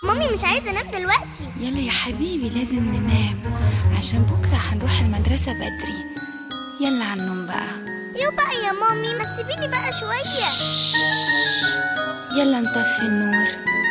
مامي مش عايزة انام دلوقتي يلا يا حبيبي لازم ننام عشان بكرة هنروح المدرسة بدري يلا على النوم بقى يو بقى يا مامي ما تسيبيني بقى شوية يلا نطفي النور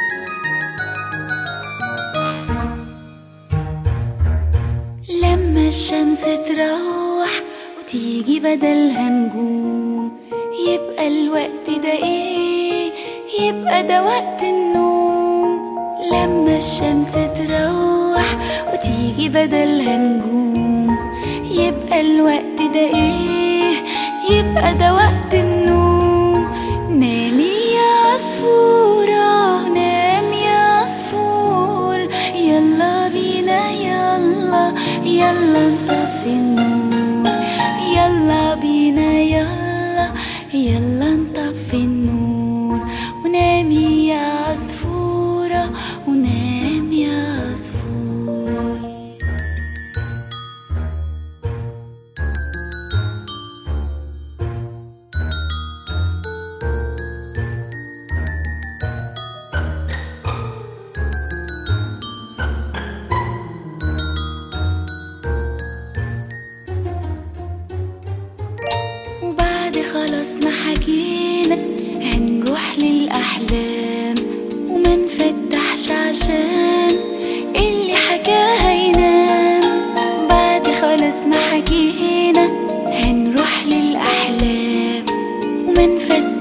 لما الشمس تروح وتيجي بدلها نجوم يبقى الوقت ده ايه يبقى ده وقت النوم لما الشمس تروح وتيجي بدلها نجوم يبقى الوقت ده ايه يبقى ده وقت النوم نامي يا عصفورة نام يا عصفور يلا بينا يلا يلا نطفي النور يلا بينا يلا يلا نطفي النور ونامي يا عصفورة ونام يا عصفور وبعد خلاص ما حكينا هنروح للأحلام وما نفتحش عشان اللي حكاها ينام بعد خلاص ما حكينا هنروح للأحلام وما نفتحش